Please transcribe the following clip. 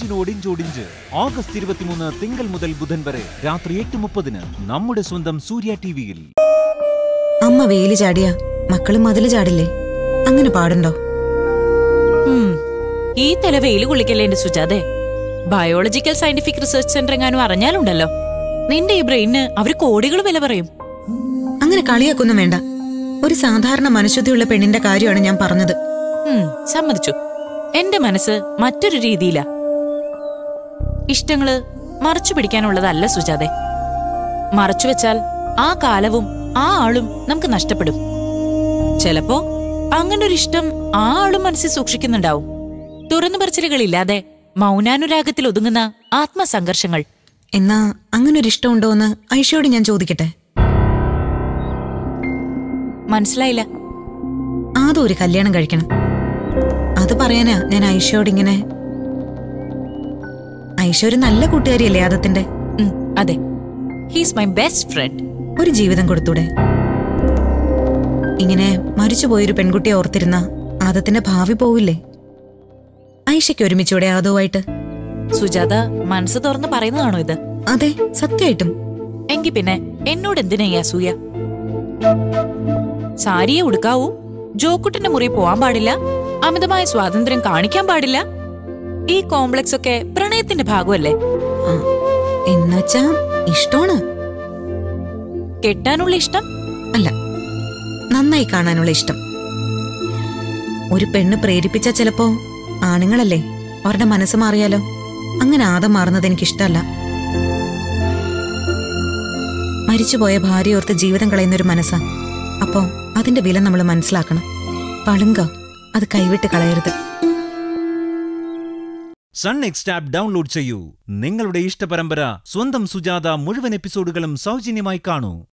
നെഞ്ചിനോടിഞ്ചോടിഞ്ച് August ഇരുപത്തിമൂന്ന് തിങ്കൾ മുതൽ ബുധൻ വരെ രാത്രി എട്ട് മുപ്പതിന് നമ്മുടെ സ്വന്തം സൂര്യ ടി വിയിൽ അമ്മ വേലി ചാടിയ മക്കള് മതില് ചാടില്ലേ അങ്ങനെ പാടുണ്ടോ ഉം. ഈ തല വെയിൽ കുളിക്കല്ലേ എന്റെ സുജാതെ ബയോളജിക്കൽ സയന്റിഫിക് റിസർച്ച് സെന്റർ എങ്ങാനും അറിഞ്ഞാലുണ്ടല്ലോ നിന്റെ ഈ ബ്രെയിന് അവര് കോടികൾ വില പറയും അങ്ങനെ കളിയാക്കൊന്നും വേണ്ട ഒരു സാധാരണ മനഃശുദ്ധിയുള്ള പെണ്ണിന്റെ കാര്യമാണ് ഞാൻ പറഞ്ഞത് ഉം, സമ്മതിച്ചു എന്റെ മനസ്സ് മറ്റൊരു രീതിയിലാ ഇഷ്ടങ്ങള് മറച്ചു പിടിക്കാനുള്ളതല്ല സുജാതെ മറച്ചു വെച്ചാൽ ആ കാലവും ആ ആളും നമുക്ക് നഷ്ടപ്പെടും ചിലപ്പോ അങ്ങനൊരു ഇഷ്ടം ആ ആളും മനസ്സിൽ സൂക്ഷിക്കുന്നുണ്ടാവും തുറന്നു പറച്ചിലുകളില്ലാതെ മൗനാനുരാഗത്തിൽ ഒതുങ്ങുന്ന ആത്മസംഘർഷങ്ങൾ എന്നാ അങ്ങനെ ഒരു ഇഷ്ടമുണ്ടോ എന്ന് ഐഷയോട് ഞാൻ ചോദിക്കട്ടെ മനസ്സിലായില്ല ആദ്യം ഒരു കല്യാണം കഴിക്കണം അത് പറയാനാ ഞാൻ ഐഷയോട് ഇങ്ങനെ ഐഷ ഒരു നല്ല കൂട്ടുകാരിയല്ലേ ആദത്തിന്റെ ഉം, അതെ ഹീസ് മൈ ബെസ്റ്റ് ഫ്രണ്ട് ഒരു ജീവിതം കൊടുത്തൂടെ ഇങ്ങനെ മരിച്ചുപോയൊരു പെൺകുട്ടിയെ ഓർത്തിരുന്ന ആദത്തിന്റെ ഭാവി പോവില്ലേ ഐഷയ്ക്ക് ഒരുമിച്ചൂടെ ആദവുമായിട്ട് സുജാത മനസ്സ് തുറന്ന് പറയുന്നതാണോ ഇത് അതെ സത്യമായിട്ടും എങ്കി പിന്നെ എന്നോട് എന്തിനാ ഈ അസൂയ സാരിയെ ഉടുക്കാവൂ ജോക്കുട്ടിന്റെ മുറി പോവാൻ പാടില്ല അമിതമായ സ്വാതന്ത്ര്യം കാണിക്കാൻ പാടില്ല ഈ കോംപ്ലക്സ് ഒക്കെ പ്രണയത്തിന്റെ ഭാഗമല്ലേ ആ, എന്നുവച്ചാ ഇഷ്ടമാണ് കെട്ടാനുള്ള ഇഷ്ടം അല്ല നന്നായി കാണാനുള്ള ഇഷ്ടം ഒരു പെണ്ണ് പ്രേരിപ്പിച്ച ചിലപ്പോ ആണുങ്ങളല്ലേ അവരുടെ മനസ്സ് മാറിയാലോ അങ്ങനെ ആദം മാറുന്നത് എനിക്കിഷ്ടല്ല മരിച്ചുപോയ ഭാര്യ ഓർത്ത് ജീവിതം കളയുന്ന ഒരു മനസ്സാ അപ്പോ അതിന്റെ വില നമ്മൾ മനസ്സിലാക്കണം പളുങ്ക അത് കൈവിട്ട് കളയരുത് സൺ നെക്സ്റ്റ് ആപ്പ് ഡൗൺലോഡ് ചെയ്യൂ നിങ്ങളുടെ ഇഷ്ടപരമ്പര സ്വന്തം സുജാത മുഴുവൻ എപ്പിസോഡുകളും സൗജന്യമായി കാണൂ